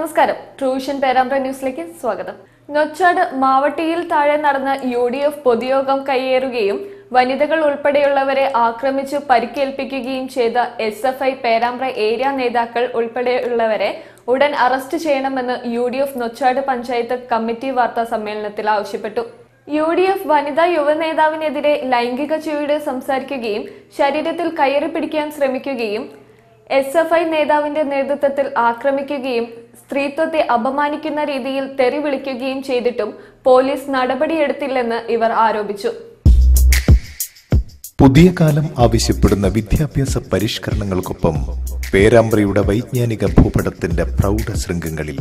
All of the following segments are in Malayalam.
നമസ്കാരം ട്രൂവിഷൻ പേരാമ്പ്ര ന്യൂസിലേക്ക് സ്വാഗതം നൊച്ചാട് മാവട്ടിയിൽ താഴെ നടന്ന യു ഡി എഫ് പൊതുയോഗം കയ്യേറുകയും വനിതകൾ ഉൾപ്പെടെയുള്ളവരെ ആക്രമിച്ചു പരിക്കേൽപ്പിക്കുകയും ചെയ്ത S F I Perambra area നേതാക്കൾ ഉൾപ്പെടെയുള്ളവരെ ഉടൻ അറസ്റ്റ് ചെയ്യണമെന്ന് U D F Nochad panchayat committee വാർത്താ സമ്മേളനത്തിൽ ആവശ്യപ്പെട്ടു യു ഡി എഫ് വനിതാ യുവ നേതാവിനെതിരെ ലൈംഗിക ചുവട് സംസാരിക്കുകയും ശരീരത്തിൽ കയറി പിടിക്കാൻ ശ്രമിക്കുകയും എസ് എഫ് ഐ നേതാവിന്റെ നേതൃത്വത്തിൽ ആക്രമിക്കുകയും സ്ത്രീത്വത്തെ അപമാനിക്കുന്ന രീതിയിൽ തെറി വിളിക്കുകയും ചെയ്തിട്ടും പോലീസ് നടപടിയെടുത്തില്ലെന്ന് ഇവർ ആരോപിച്ചു പുതിയ കാലം ആവശ്യപ്പെടുന്ന വിദ്യാഭ്യാസ പരിഷ്കരണങ്ങൾക്കൊപ്പം പേരാമ്പ്രയുടെ വൈജ്ഞാനിക ഭൂപടത്തിന്റെ പ്രൗഢ ശൃംഗങ്ങളിൽ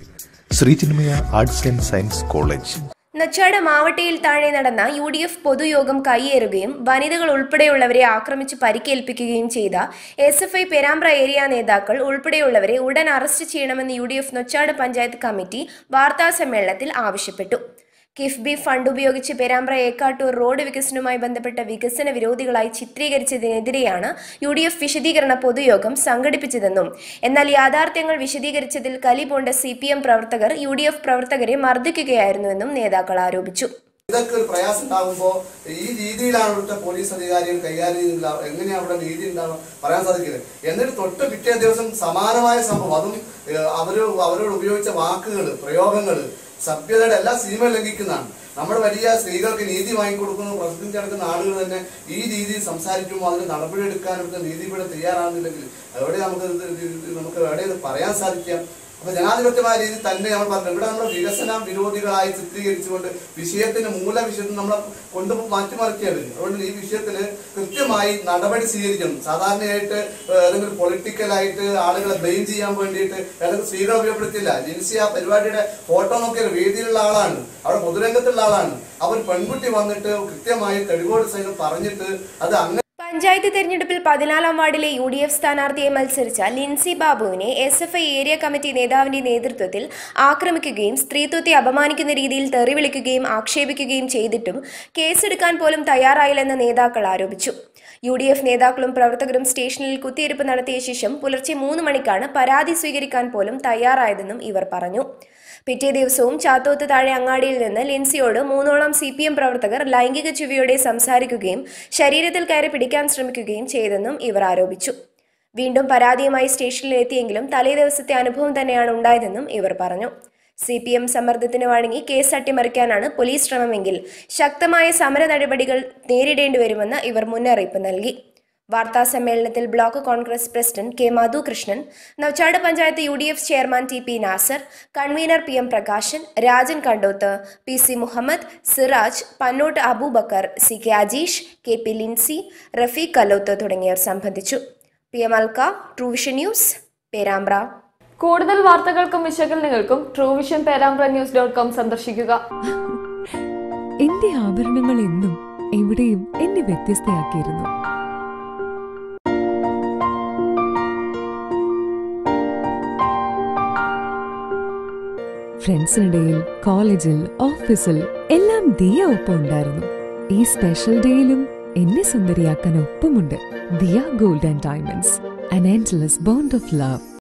Sree Chinmaya arts and science college Nochad മാവട്ടിയിൽ താഴെ നടന്ന യു ഡി എഫ് പൊതുയോഗം കൈയേറുകയും വനിതകൾ ഉൾപ്പെടെയുള്ളവരെ ആക്രമിച്ച് പരിക്കേൽപ്പിക്കുകയും ചെയ്ത S F I Perambra area നേതാക്കൾ ഉൾപ്പെടെയുള്ളവരെ ഉടൻ അറസ്റ്റ് ചെയ്യണമെന്ന് U D F Nochad panchayat committee വാർത്താ സമ്മേളനത്തിൽ ആവശ്യപ്പെട്ടു കിഫ്ബി ഫണ്ട് ഉപയോഗിച്ച് പേരാമ്പ്ര ഏക്കാട്ടൂർ റോഡ് വികസനവുമായി ബന്ധപ്പെട്ട വികസന വിരോധികളായി ചിത്രീകരിച്ചതിനെതിരെയാണ് യു ഡി എഫ് വിശദീകരണ പൊതുയോഗം സംഘടിപ്പിച്ചതെന്നും എന്നാൽ യാഥാർത്ഥ്യങ്ങൾ വിശദീകരിച്ചതിൽ കലി പൂണ്ട സി പി എം പ്രവർത്തകർ യു ഡി എഫ് പ്രവർത്തകരെ മർദ്ദിക്കുകയായിരുന്നുവെന്നും നേതാക്കൾ ആരോപിച്ചു ഇതൊക്കെ ഒരു പ്രയാസം ഉണ്ടാകുമ്പോൾ ഈ രീതിയിലാണ് ഇവിടുത്തെ പോലീസ് അധികാരികൾ കൈകാര്യം ചെയ്യുന്നില്ല എങ്ങനെയാണ് അവിടെ നീതി ഉണ്ടാവുക പറയാൻ സാധിക്കില്ല എന്നിട്ട് തൊട്ട് പിറ്റേ ദിവസം സമാനമായ സംഭവം അതും ഏഹ്, അവര് അവരോട് ഉപയോഗിച്ച വാക്കുകൾ പ്രയോഗങ്ങൾ സഭ്യതയുടെ എല്ലാ സീമ ലംഘിക്കുന്നതാണ് നമ്മുടെ വലിയ സ്ത്രീകൾക്ക് നീതി വാങ്ങിക്കൊടുക്കുന്നു പ്രസിഡന്റ് നടക്കുന്ന ആളുകൾ തന്നെ ഈ രീതിയിൽ സംസാരിക്കുമ്പോൾ അതിന് നടപടി എടുക്കാനൊക്കെ നീതിപീഠം തയ്യാറാകുന്നില്ലെങ്കിൽ എവിടെ നമുക്ക് ഇത് ഇത് ഇത് നമുക്ക് എവിടെ ഇത് പറയാൻ സാധിക്കാം അപ്പൊ ജനാധിപത്യമായ രീതിയിൽ തന്നെ നമ്മൾ പറഞ്ഞു ഇവിടെ നമ്മൾ വികസന വിരോധികളായി ചിത്രീകരിച്ചുകൊണ്ട് വിഷയത്തിന്റെ മൂല വിഷയത്തിൽ നമ്മളെ കൊണ്ട് മാറ്റിമറിക്കുകയാണ് അതുകൊണ്ട് ഈ വിഷയത്തിൽ കൃത്യമായി നടപടി സ്വീകരിക്കണം സാധാരണയായിട്ട് ഏഹ്, ഏതെങ്കിലും പൊളിറ്റിക്കലായിട്ട് ആളുകളെ ബ്ലെയിം ചെയ്യാൻ വേണ്ടിയിട്ട് ഏതെങ്കിലും സ്ത്രീകളെ ഉപയോഗപ്പെടുത്തില്ല ജിൻസി ആ പരിപാടിയുടെ ഫോട്ടോ നോക്കിയാൽ വേദിയിലുള്ള ആളാണ് അവിടെ പൊതുരംഗത്തുള്ള ആളാണ് അവർ പെൺകുട്ടി വന്നിട്ട് കൃത്യമായി തെളിവോട് സഹിതം പറഞ്ഞിട്ട് അത് അങ്ങനെ പഞ്ചായത്ത് തെരഞ്ഞെടുപ്പിൽ പതിനാലാം വാർഡിലെ യു ഡി എഫ് സ്ഥാനാർത്ഥിയെ മത്സരിച്ച ലിൻസി ബാബുവിനെ S F I area committee നേതാവിന്റെ നേതൃത്വത്തിൽ ആക്രമിക്കുകയും സ്ത്രീത്വത്തെ അപമാനിക്കുന്ന രീതിയിൽ തെറി വിളിക്കുകയും ആക്ഷേപിക്കുകയും ചെയ്തിട്ടും കേസെടുക്കാൻ പോലും തയ്യാറായില്ലെന്ന് നേതാക്കൾ ആരോപിച്ചു യു ഡി എഫ് നേതാക്കളും പ്രവർത്തകരും സ്റ്റേഷനിൽ കുത്തിയിരിപ്പ് നടത്തിയ ശേഷം പുലർച്ചെ മൂന്ന് മണിക്കാണ് പരാതി സ്വീകരിക്കാൻ പോലും തയ്യാറായതെന്നും ഇവർ പറഞ്ഞു പിറ്റേ ദിവസവും ചാത്തോത്ത് താഴെ അങ്ങാടിയിൽ നിന്ന് ലിൻസിയോട് മൂന്നോളം സി പി എം പ്രവർത്തകർ ലൈംഗിക ചുവയോടെ സംസാരിക്കുകയും ശരീരത്തിൽ കയറി പിടിക്കാൻ ശ്രമിക്കുകയും ചെയ്തെന്നും ഇവർ ആരോപിച്ചു വീണ്ടും പരാതിയുമായി സ്റ്റേഷനിൽ എത്തിയെങ്കിലും തലേ ദിവസത്തെ അനുഭവം തന്നെയാണ് ഉണ്ടായതെന്നും ഇവർ പറഞ്ഞു സി പി എം സമ്മർദ്ദത്തിന് വഴങ്ങി കേസ് അട്ടിമറിക്കാനാണ് പോലീസ് ശ്രമമെങ്കിൽ ശക്തമായ സമര നടപടികൾ നേരിടേണ്ടി വരുമെന്ന് ഇവർ മുന്നറിയിപ്പ് നൽകി വാർത്താ സമ്മേളനത്തിൽ block Congress president K Madhukrishnan Nochad panchayat U D F chairman T P Nasar convener P M Prakashan Rajan Kandoth P C Muhammad Siraj Pannott Abubakkar C K Ajeesh K P Linsy Rafeeq Kaloth തുടങ്ങിയവർ സംബന്ധിച്ചു P M Alka Truevision news Perambra കൂടുതൽ വാർത്തകൾക്കും വിശകലനങ്ങൾക്കും Truevision Perambra news dot com സന്ദർശിക്കുക എന്റെ ആഭരണങ്ങൾ എന്നും എവിടെയും എന്നെ വ്യത്യസ്തയാക്കിയിരുന്നു ഫ്രണ്ട്സിനിടയിൽ കോളേജിൽ ഓഫീസിൽ എല്ലാം ദിയ ഒപ്പം ഉണ്ടായിരുന്നു ഈ സ്പെഷ്യൽ ഡേയിലും എന്നെ സുന്ദരിയാക്കാൻ ഒപ്പമുണ്ട് Diya gold and diamonds an endless bond of love